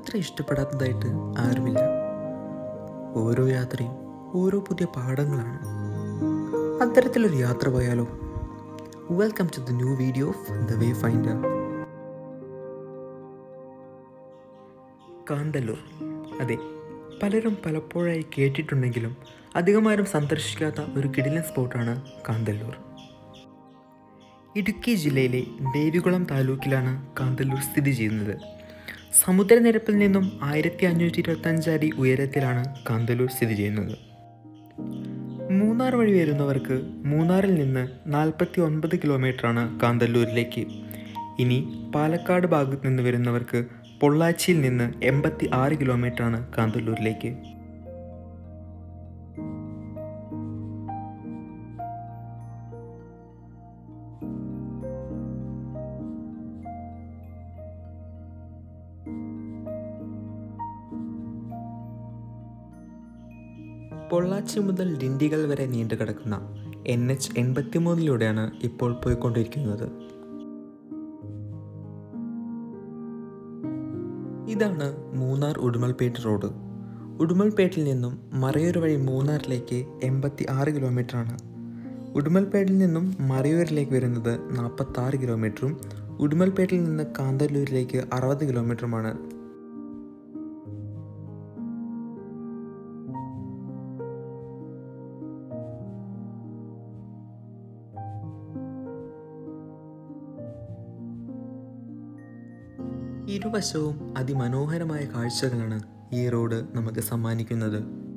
അത്ര ഇഷ്ടപ്പെടാത്തതായിട്ട് ആരുമില്ല ഓരോ യാത്രയും ഓരോ പുതിയ പാഠങ്ങളാണ് അത്തരത്തിലൊരു യാത്ര പോയാലോ welcome to the new video of the way finder Kanthalloor അതെ പലരും പലപ്പോഴായി കേട്ടിട്ടുണ്ടെങ്കിലും അധികമാരും സന്ദർശിക്കാത്ത ഒരു കിടിലൻ സ്പോട്ടാണ് കാന്തല്ലൂർ ഇടുക്കി ജില്ലയിലെ ദേവികുളം താലൂക്കിലാണ് കാന്തല്ലൂർ സ്ഥിതി ചെയ്യുന്നത് സമുദ്രനിരപ്പിൽ നിന്നും ആയിരത്തി അഞ്ഞൂറ്റി ഇരുപത്തഞ്ച് അടി ഉയരത്തിലാണ് കാന്തല്ലൂർ സ്ഥിതി ചെയ്യുന്നത് മൂന്നാർ വഴി വരുന്നവർക്ക് മൂന്നാറിൽ നിന്ന് നാൽപ്പത്തി ഒൻപത് കിലോമീറ്ററാണ് കാന്തല്ലൂരിലേക്ക് ഇനി പാലക്കാട് ഭാഗത്ത് നിന്ന് വരുന്നവർക്ക് പൊള്ളാച്ചിയിൽ നിന്ന് എൺപത്തി ആറ് കിലോമീറ്ററാണ് കാന്തല്ലൂരിലേക്ക് പൊള്ളാച്ചി മുതൽ ഡിണ്ടിഗൽ വരെ നീണ്ടു കിടക്കുന്ന എൻ എച്ച് എൺപത്തി മൂന്നിലൂടെയാണ് ഇപ്പോൾ പോയിക്കൊണ്ടിരിക്കുന്നത് ഇതാണ് മൂന്നാർ ഉടുമൽപേട്ട് റോഡ് ഉടുമൽപേട്ടിൽ നിന്നും മറയൂർ വഴി മൂന്നാറിലേക്ക് എൺപത്തി ആറ് കിലോമീറ്ററാണ് ഉടുമൽപേട്ടിൽ നിന്നും മറയൂരിലേക്ക് വരുന്നത് നാൽപ്പത്തി ആറ് കിലോമീറ്ററും ഉടുമൽപേട്ടിൽ നിന്ന് കാന്തല്ലൂരിലേക്ക് അറുപത് കിലോമീറ്ററുമാണ് ഇരുവശവും അതിമനോഹരമായ കാഴ്ചകളാണ് ഈ റോഡ് നമുക്ക് സമ്മാനിക്കുന്നത്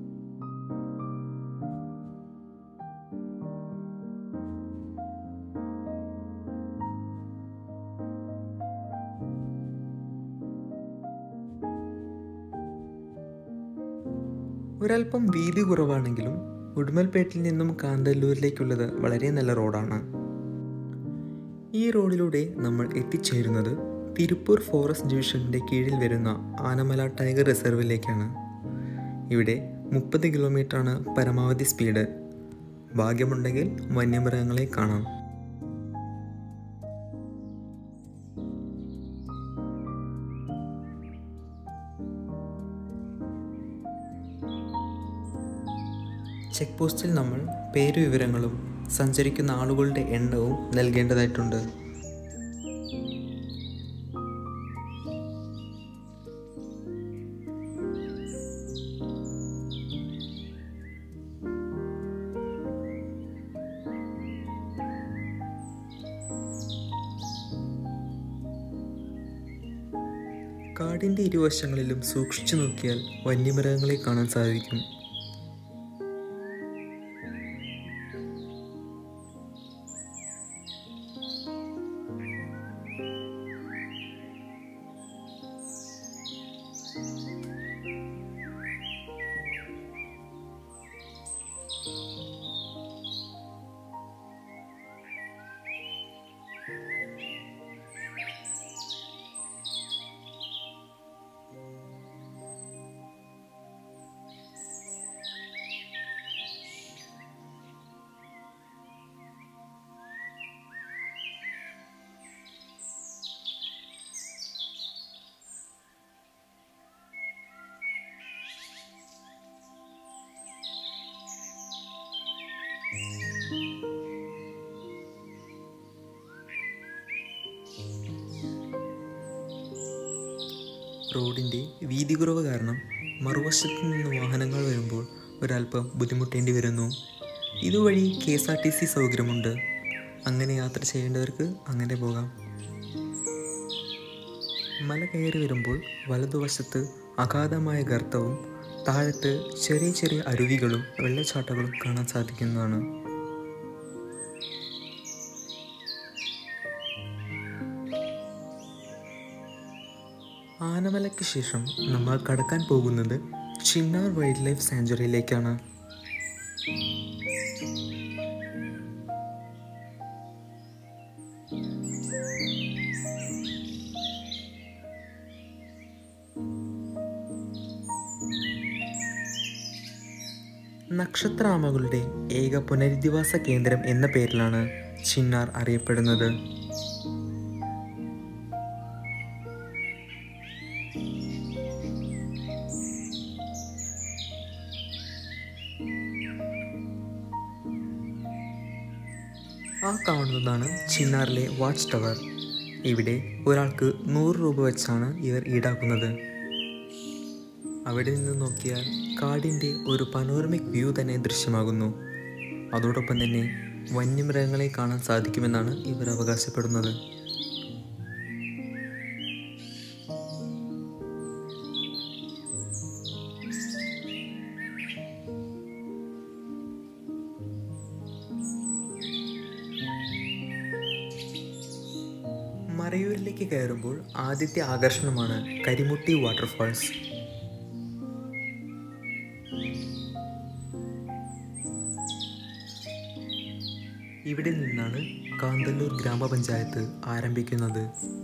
ഒരല്പം വീതി കുറവാണെങ്കിലും ഉടുമൽപേട്ടിൽ നിന്നും കാന്തല്ലൂരിലേക്കുള്ളത് വളരെ നല്ല റോഡാണ് ഈ റോഡിലൂടെ നമ്മൾ എത്തിച്ചേരുന്നത് തിരുപ്പൂർ ഫോറസ്റ്റ് ഡിവിഷൻ്റെ കീഴിൽ വരുന്ന ആനമല ടൈഗർ റിസർവിലേക്കാണ് ഇവിടെ മുപ്പത് കിലോമീറ്ററാണ് പരമാവധി സ്പീഡ് ഭാഗ്യമുണ്ടെങ്കിൽ വന്യമൃഗങ്ങളെ കാണാം ചെക്ക് പോസ്റ്റിൽ നമ്മൾ പേര് വിവരങ്ങളും സഞ്ചരിക്കുന്ന ആളുകളുടെ എണ്ണവും നൽകേണ്ടതായിട്ടുണ്ട് കാടിൻ്റെ ഇരുവശങ്ങളിലും സൂക്ഷിച്ചു നോക്കിയാൽ വന്യമൃഗങ്ങളെ കാണാൻ സാധിക്കും റോഡിൻ്റെ വീതി കുറവ് കാരണം മറുവശത്ത് നിന്ന് വാഹനങ്ങൾ വരുമ്പോൾ ഒരല്പം ബുദ്ധിമുട്ടേണ്ടി വരുന്നു ഇതുവഴി K S R T C സൗകര്യമുണ്ട് അങ്ങനെ യാത്ര ചെയ്യേണ്ടവർക്ക് അങ്ങനെ പോകാം മല കയറി വരുമ്പോൾ വലതുവശത്ത് അഗാധമായ ഗർത്തവും താഴത്ത് ചെറിയ ചെറിയ അരുവികളും വെള്ളച്ചാട്ടങ്ങളും കാണാൻ സാധിക്കുന്നതാണ് ആനമലയ്ക്ക് ശേഷം നമ്മൾ കടക്കാൻ പോകുന്നത് ചിന്നാർ വൈൽഡ് ലൈഫ് സാഞ്ചുറിയിലേക്കാണ് നക്ഷത്രാമകളുടെ ഏക പുനരധിവാസ കേന്ദ്രം എന്ന പേരിലാണ് ചിന്നാർ അറിയപ്പെടുന്നത് ആ കാണുന്നതാണ് ചിന്നാറിലെ വാച്ച് ടവർ ഇവിടെ ഒരാൾക്ക് നൂറ് രൂപ വെച്ചാണ് ഇവർ ഈടാക്കുന്നത് അവിടെ നിന്ന് നോക്കിയാൽ കാടിൻ്റെ ഒരു പനോരമിക് വ്യൂ തന്നെ ദൃശ്യമാകുന്നു അതോടൊപ്പം തന്നെ വന്യമൃഗങ്ങളെ കാണാൻ സാധിക്കുമെന്നാണ് ഇവർ അവകാശപ്പെടുന്നത് മറയൂരിലേക്ക് കയറുമ്പോൾ ആദ്യത്തെ ആകർഷണമാണ് കരിമുട്ടി വാട്ടർഫാൾസ് ഇവിടെ നിന്നാണ് കാന്തല്ലൂർ ഗ്രാമപഞ്ചായത്ത് ആരംഭിക്കുന്നത്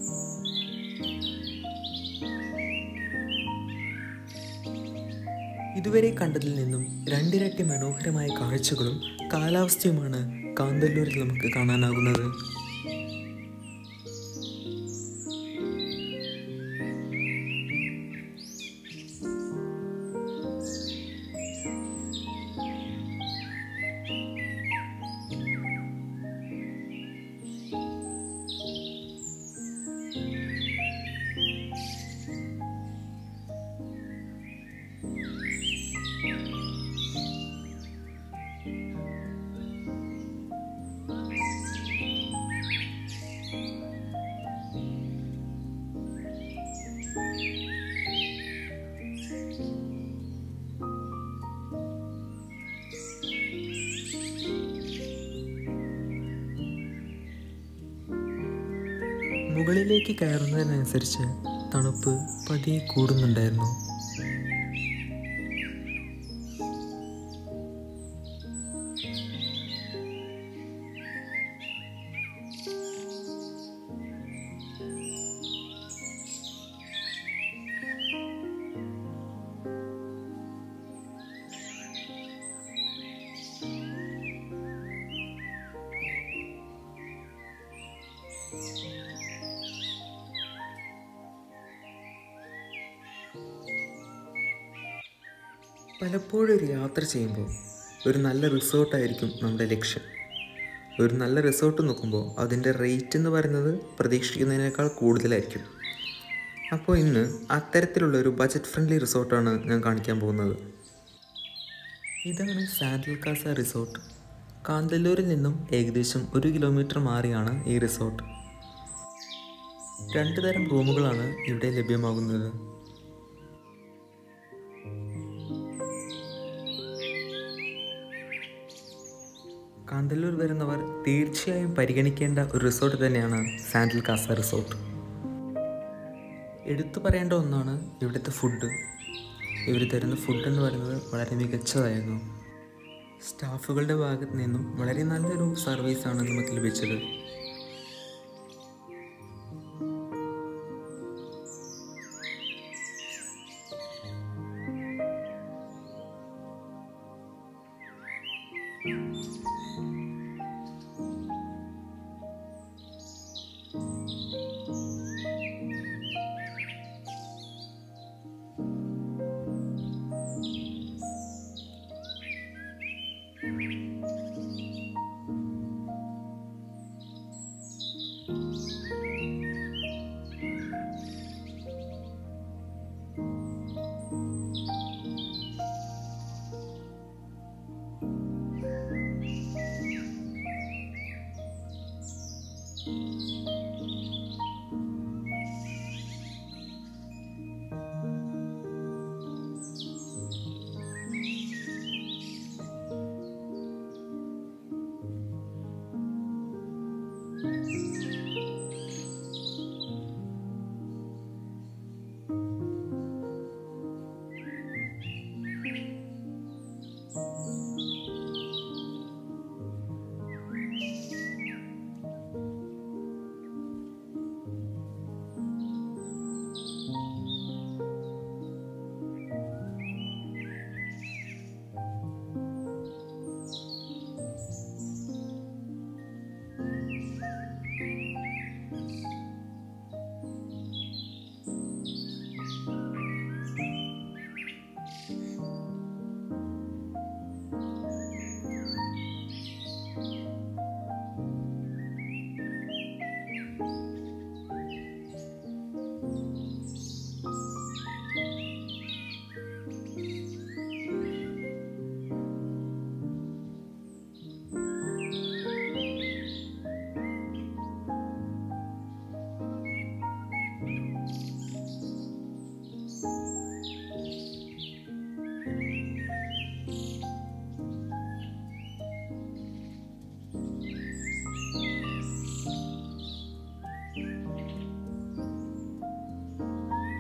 ഇതുവരെ കണ്ടതിൽ നിന്നും രണ്ടിരട്ടി മനോഹരമായ കാഴ്ചകളും കാലാവസ്ഥയുമാണ് കാന്തല്ലൂരിൽ നമുക്ക് കാണാനാകുന്നത് മുകളിലേക്ക് കയറുന്നതിനനുസരിച്ച് തണുപ്പ് പതിയെ കൂടുന്നുണ്ടായിരുന്നു പലപ്പോഴും ഒരു യാത്ര ചെയ്യുമ്പോൾ ഒരു നല്ല റിസോർട്ടായിരിക്കും നമ്മുടെ ലക്ഷ്യം ഒരു നല്ല റിസോർട്ട് നോക്കുമ്പോൾ അതിൻ്റെ റേറ്റ് എന്ന് പറയുന്നത് പ്രതീക്ഷിക്കുന്നതിനേക്കാൾ കൂടുതലായിരിക്കും അപ്പോൾ ഇന്ന് അത്തരത്തിലുള്ള ഒരു ബജറ്റ് ഫ്രണ്ട്ലി റിസോർട്ടാണ് ഞാൻ കാണിക്കാൻ പോകുന്നത് ഇതാണ് സാൻഡൽ കാസ റിസോർട്ട് കാന്തല്ലൂരിൽ നിന്നും ഏകദേശം ഒരു കിലോമീറ്റർ മാറിയാണ് ഈ റിസോർട്ട് രണ്ട് തരം റൂമുകളാണ് ഇവിടെ ലഭ്യമാകുന്നത് കാന്തല്ലൂർ വരുന്നവർ തീർച്ചയായും പരിഗണിക്കേണ്ട ഒരു റിസോർട്ട് തന്നെയാണ് സാൻഡൽ കാസ റിസോർട്ട് എടുത്തു പറയേണ്ട ഒന്നാണ് ഇവിടുത്തെ ഫുഡ് ഇവർ തരുന്ന ഫുഡ് എന്ന് പറയുന്നത് വളരെ മികച്ചതായിരുന്നു സ്റ്റാഫുകളുടെ ഭാഗത്ത് നിന്നും വളരെ നല്ലൊരു സർവീസാണ് നമുക്ക് ലഭിച്ചത്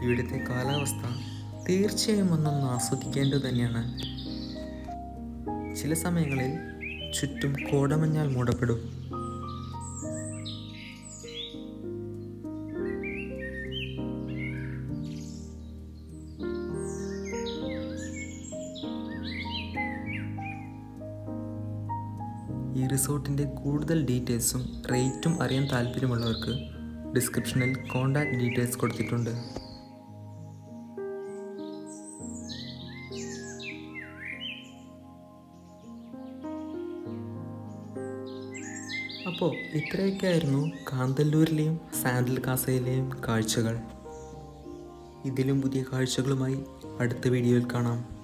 ഇവിടുത്തെ കാലാവസ്ഥ തീർച്ചയായും ഒന്നൊന്ന് ആസ്വദിക്കേണ്ടത് തന്നെയാണ് ചില സമയങ്ങളിൽ ചുറ്റും കോടമഞ്ഞാൽ മൂടപ്പെടും ഈ റിസോർട്ടിൻ്റെ കൂടുതൽ ഡീറ്റെയിൽസും റേറ്റും അറിയാൻ താല്പര്യമുള്ളവർക്ക് ഡിസ്ക്രിപ്ഷനിൽ കോൺടാക്റ്റ് ഡീറ്റെയിൽസ് കൊടുത്തിട്ടുണ്ട് അപ്പോൾ ഇത്രയൊക്കെയായിരുന്നു കാന്തല്ലൂരിലെയും സാൻഡൽ കാസയിലെയും കാഴ്ചകൾ ഇതിലും പുതിയ കാഴ്ചകളുമായി അടുത്ത വീഡിയോയിൽ കാണാം